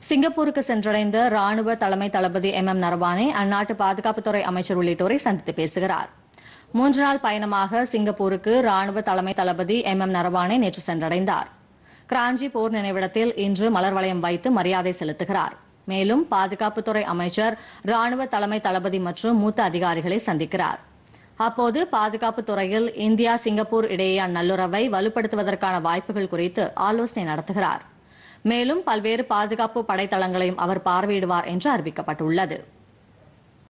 சிங்கப்பூருக்கு சென்றடைந்த ராணுவ தலைமை தளபதி எம் எம் நரவானே அந்நாட்டு பாதுகாப்புத்துறை அமைச்சர் உள்ளிட்டோரை சந்தித்து பேசுகிறார் மூன்று நாள் பயணமாக சிங்கப்பூருக்கு ராணுவ தலைமை தளபதி எம் எம் நரவானே நேற்று சென்றடைந்தார் கிராஞ்சி போர் நினைவிடத்தில் இன்று மலர் வளையம் வைத்து மரியாதை செலுத்துகிறார் மேலும் பாதுகாப்புத்துறை அமைச்சர் ராணுவ தலைமை தளபதி மற்றும் மூத்த அதிகாரிகளை சந்திக்கிறார் அப்போது பாதுகாப்புத் துறையில் இந்தியா சிங்கப்பூர் இடையேயான நல்லுறவை வலுப்படுத்துவதற்கான வாய்ப்புகள் குறித்து ஆலோசனை நடத்துகிறார் மேலும் பல்வேறு பாதுகாப்பு படைத்தளங்களையும் அவர் பார்வையிடுவார் என்று அறிவிக்கப்பட்டுள்ளது